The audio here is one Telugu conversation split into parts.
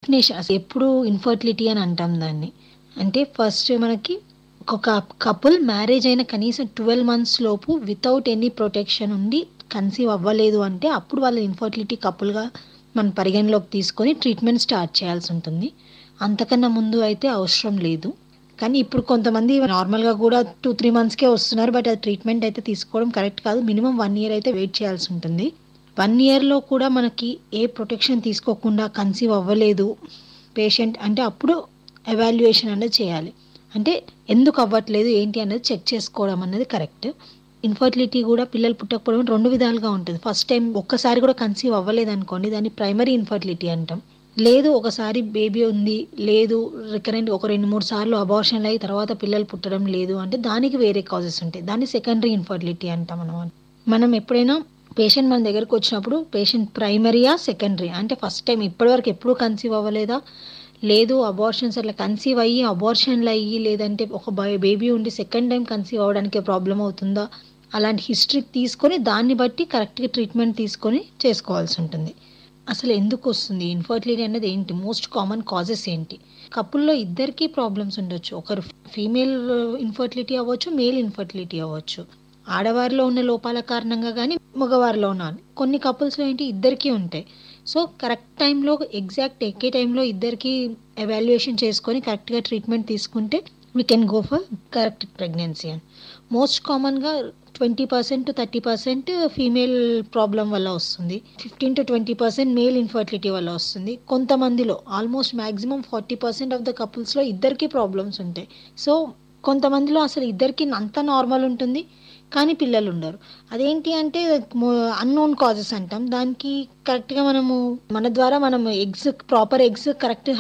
డెఫినేషన్ అసలు ఎప్పుడు ఇన్ఫర్టిలిటీ అని అంటాం దాన్ని అంటే ఫస్ట్ మనకి ఒక కపుల్ మ్యారేజ్ అయిన కనీసం ట్వెల్వ్ మంత్స్ లోపు వితౌట్ ఎనీ ప్రొటెక్షన్ ఉండి కన్సీవ్ అవ్వలేదు అంటే అప్పుడు వాళ్ళ ఇన్ఫర్టిలిటీ కపుల్గా మనం పరిగణలోకి తీసుకొని ట్రీట్మెంట్ స్టార్ట్ చేయాల్సి ఉంటుంది అంతకన్నా ముందు అయితే అవసరం లేదు కానీ ఇప్పుడు కొంతమంది నార్మల్గా కూడా టూ త్రీ మంత్స్కే వస్తున్నారు బట్ అది ట్రీట్మెంట్ అయితే తీసుకోవడం కరెక్ట్ కాదు మినిమం వన్ ఇయర్ అయితే వెయిట్ చేయాల్సి ఉంటుంది వన్ ఇయర్లో కూడా మనకి ఏ ప్రొటెక్షన్ తీసుకోకుండా కన్సీవ్ అవ్వలేదు పేషెంట్ అంటే అప్పుడు ఎవాల్యుయేషన్ అనేది చేయాలి అంటే ఎందుకు అవ్వట్లేదు ఏంటి అనేది చెక్ చేసుకోవడం అనేది కరెక్ట్ ఇన్ఫర్టిలిటీ కూడా పిల్లలు పుట్టకపోవడం రెండు విధాలుగా ఉంటుంది ఫస్ట్ టైం ఒక్కసారి కూడా కన్సీవ్ అవ్వలేదు అనుకోండి దాన్ని ప్రైమరీ ఇన్ఫర్టిలిటీ అంటాం లేదు ఒకసారి బేబీ ఉంది లేదు రికరెంట్ ఒక రెండు మూడు సార్లు అబార్షన్ అయ్యి తర్వాత పిల్లలు పుట్టడం లేదు అంటే దానికి వేరే కాజెస్ ఉంటాయి దాన్ని సెకండరీ ఇన్ఫర్టిలిటీ అంటాం అనమాట మనం ఎప్పుడైనా పేషెంట్ మన దగ్గరకు వచ్చినప్పుడు పేషెంట్ ప్రైమరీయా సెకండరీ అంటే ఫస్ట్ టైం ఇప్పటివరకు ఎప్పుడు కన్సీవ్ అవ్వలేదా లేదు అబార్షన్స్ అట్లా కన్సీవ్ అయ్యి అబార్షన్లు అయ్యి లేదంటే ఒక బేబీ ఉండి సెకండ్ టైం కన్సీవ్ అవ్వడానికి ప్రాబ్లం అవుతుందా అలాంటి హిస్టరీ తీసుకొని దాన్ని బట్టి కరెక్ట్గా ట్రీట్మెంట్ తీసుకొని చేసుకోవాల్సి ఉంటుంది అసలు ఎందుకు వస్తుంది ఇన్ఫర్టిలిటీ అనేది ఏంటి మోస్ట్ కామన్ కాజెస్ ఏంటి కపుల్లో ఇద్దరికీ ప్రాబ్లమ్స్ ఉండొచ్చు ఒకరు ఫీమేల్ ఇన్ఫర్టిలిటీ అవ్వచ్చు మేల్ ఇన్ఫర్టిలిటీ అవ్వచ్చు ఆడవారిలో ఉన్న లోపాల కారణంగా కానీ మగవారిలో ఉన్న కొన్ని కపుల్స్లో ఏంటి ఇద్దరికీ ఉంటాయి సో కరెక్ట్ టైంలో ఎగ్జాక్ట్ ఎక్కే టైంలో ఇద్దరికి ఎవాల్యుయేషన్ చేసుకొని కరెక్ట్గా ట్రీట్మెంట్ తీసుకుంటే we can go for correct pregnancy అని మోస్ట్ కామన్గా twenty percent to thirty percent female problem వల్ల వస్తుంది fifteen to twenty percent male infertility వల్ల వస్తుంది కొంతమందిలో almost maximum forty percent of the కపుల్స్లో ఇద్దరికి ప్రాబ్లమ్స్ ఉంటాయి సో కొంతమందిలో అసలు ఇద్దరికి అంత నార్మల్ ఉంటుంది కానీ పిల్లలు ఉండరు అదేంటి అంటే అన్నోన్ కాజెస్ అంటాం దానికి కరెక్ట్గా మనము మన ద్వారా మనం eggs proper eggs correct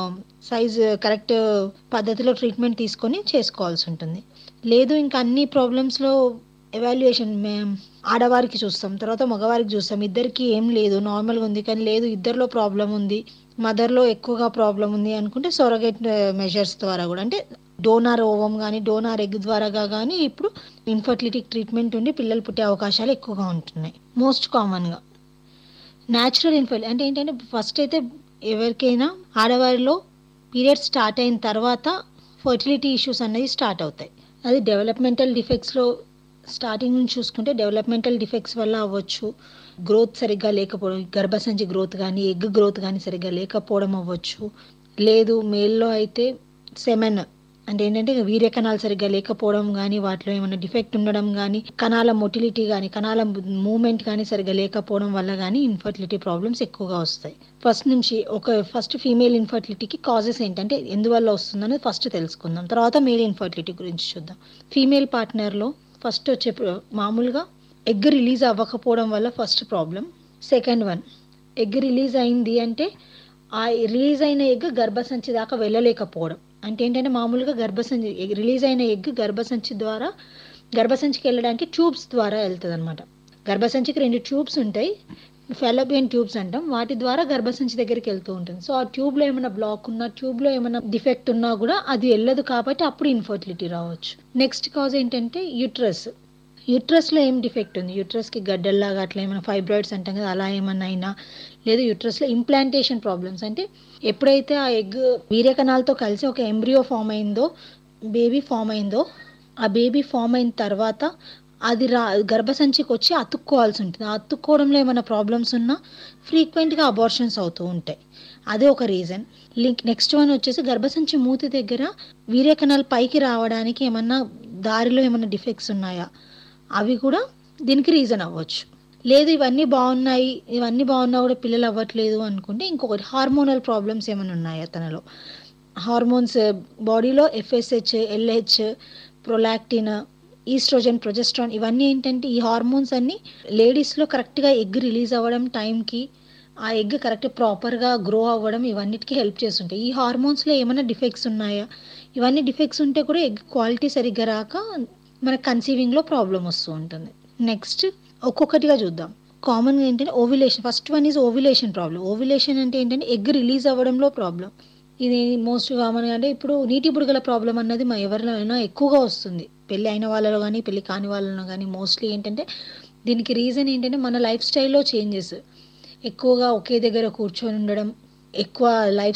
size correct పద్ధతిలో ట్రీట్మెంట్ తీసుకొని చేసుకోవాల్సి ఉంటుంది లేదు ఇంకా అన్ని ప్రాబ్లమ్స్లో ఎవాల్యుయేషన్ మేము ఆడవారికి చూస్తాం తర్వాత మగవారికి చూస్తాం ఇద్దరికి ఏం లేదు నార్మల్గా ఉంది కానీ లేదు ఇద్దరిలో ప్రాబ్లం ఉంది మదర్లో ఎక్కువగా ప్రాబ్లం ఉంది అనుకుంటే సొరగేట్ మెజర్స్ ద్వారా కూడా అంటే డోనార్ ఓవం కానీ డోనార్ ఎగ్ ద్వారా కానీ ఇప్పుడు ఇన్ఫర్టిలిటీ ట్రీట్మెంట్ ఉండి పిల్లలు పుట్టే అవకాశాలు ఎక్కువగా ఉంటున్నాయి మోస్ట్ కామన్గా న్యాచురల్ ఇన్ఫర్టిలిటీ అంటే ఏంటంటే ఫస్ట్ అయితే ఎవరికైనా ఆడవారిలో పీరియడ్ స్టార్ట్ అయిన తర్వాత ఫర్టిలిటీ ఇష్యూస్ అనేది స్టార్ట్ అవుతాయి అది డెవలప్మెంటల్ డిఫెక్ట్స్లో స్టార్టింగ్ నుంచి చూసుకుంటే డెవలప్మెంటల్ డిఫెక్ట్స్ వల్ల అవ్వచ్చు గ్రోత్ సరిగ్గా లేకపోవడం గర్భసంచి గ్రోత్ కానీ ఎగ్ గ్రోత్ కానీ సరిగ్గా లేకపోవడం అవ్వచ్చు లేదు మేల్లో అయితే సెమెన్ అంటే ఏంటంటే వీర్య కణాలు సరిగ్గా లేకపోవడం కానీ వాటిలో ఏమైనా డిఫెక్ట్ ఉండడం కానీ కణాల మొటిలిటీ కానీ కణాల మూమెంట్ కానీ సరిగ్గా లేకపోవడం వల్ల కానీ ఇన్ఫర్టిలిటీ ప్రాబ్లమ్స్ ఎక్కువగా వస్తాయి ఫస్ట్ నుంచి ఒక ఫస్ట్ ఫీమేల్ ఇన్ఫర్టిలిటీకి కాజెస్ ఏంటంటే ఎందువల్ల వస్తుందనేది ఫస్ట్ తెలుసుకుందాం తర్వాత మేల్ ఇన్ఫర్టిలిటీ గురించి చూద్దాం ఫీమేల్ పార్ట్నర్లో ఫస్ట్ వచ్చే మామూలుగా ఎగ్ రిలీజ్ అవ్వకపోవడం వల్ల first problem second one egg release అయింది అంటే ఆ రిలీజ్ అయిన ఎగ్ గర్భసంచి దాకా వెళ్ళలేకపోవడం అంటే ఏంటంటే మామూలుగా గర్భసంచి రిలీజ్ అయిన ఎగ్ గర్భసంచి ద్వారా గర్భసంచికి వెళ్ళడానికి ట్యూబ్స్ ద్వారా వెళ్తుంది అనమాట గర్భసంచికి రెండు ట్యూబ్స్ ఉంటాయి ఫెలోపియన్ ట్యూబ్స్ అంటాం వాటి ద్వారా గర్భసంచి దగ్గరికి వెళ్తూ ఉంటుంది సో ఆ ట్యూబ్లో ఏమైనా బ్లాక్ ఉన్నా ట్యూబ్లో ఏమైనా డిఫెక్ట్ ఉన్నా కూడా అది వెళ్ళదు కాబట్టి అప్పుడు ఇన్ఫర్టిలిటీ రావచ్చు నెక్స్ట్ కాజ్ ఏంటంటే యూట్రస్ యూట్రస్లో ఏం డిఫెక్ట్ ఉంది యూట్రస్కి గడ్డల్లాగా అట్లా ఏమైనా ఫైబ్రాయిడ్స్ అంటాం కదా అలా ఏమన్నా అయినా లేదు యూట్రస్లో ఇంప్లాంటేషన్ ప్రాబ్లమ్స్ అంటే ఎప్పుడైతే ఆ ఎగ్ వీర్యకణాలతో కలిసి ఒక ఎంబ్రియో ఫామ్ అయిందో బేబీ ఫామ్ అయిందో ఆ బేబీ ఫామ్ అయిన తర్వాత అది రా గర్భసంచికి వచ్చి అతుక్కోవాల్సి ఉంటుంది ఆ అతుక్కోవడంలో ఏమైనా ప్రాబ్లమ్స్ ఉన్నా ఫ్రీక్వెంట్గా అబార్షన్స్ అవుతూ ఉంటాయి అదే ఒక రీజన్ లింక్ నెక్స్ట్ వన్ వచ్చేసి గర్భసంచి మూతి దగ్గర వీర్యకణాలు పైకి రావడానికి ఏమన్నా దారిలో ఏమైనా డిఫెక్ట్స్ ఉన్నాయా అవి కూడా దీనికి రీజన్ అవ్వచ్చు లేదు ఇవన్నీ బాగున్నాయి ఇవన్నీ బాగున్నా కూడా పిల్లలు అవ్వట్లేదు అనుకుంటే ఇంకొకటి హార్మోనల్ ప్రాబ్లమ్స్ ఏమైనా ఉన్నాయా తనలో హార్మోన్స్ బాడీలో FSH LH prolactin oestrogen progesterone ఇవన్నీ ఏంటంటే ఈ హార్మోన్స్ అన్నీ లేడీస్లో కరెక్ట్గా ఎగ్ రిలీజ్ అవ్వడం టైంకి ఆ ఎగ్ కరెక్ట్ ప్రాపర్గా గ్రో అవ్వడం ఇవన్నిటికీ హెల్ప్ చేస్తుంటాయి ఈ హార్మోన్స్లో ఏమైనా డిఫెక్ట్స్ ఉన్నాయా ఇవన్నీ డిఫెక్ట్స్ ఉంటే కూడా ఎగ్ క్వాలిటీ సరిగ్గా రాక మన కన్సీవింగ్లో ప్రాబ్లం వస్తూ ఉంటుంది నెక్స్ట్ ఒక్కొక్కటిగా చూద్దాం కామన్గా ఏంటంటే ovulation first one is ovulation problem ovulation అంటే ఏంటంటే ఎగ్ రిలీజ్ అవ్వడంలో ప్రాబ్లం ఇది మోస్ట్ కామన్గా అంటే ఇప్పుడు నీటి బుడగల ప్రాబ్లం అన్నది మా ఎవరినైనా ఎక్కువగా వస్తుంది పెళ్ళి అయిన వాళ్ళలో కానీ పెళ్ళి కాని వాళ్ళలో కానీ మోస్ట్లీ ఏంటంటే దీనికి రీజన్ ఏంటంటే మన లైఫ్ స్టైల్లో చేంజెస్ ఎక్కువగా ఒకే దగ్గర కూర్చొని ఉండడం ఎక్కువ లైఫ్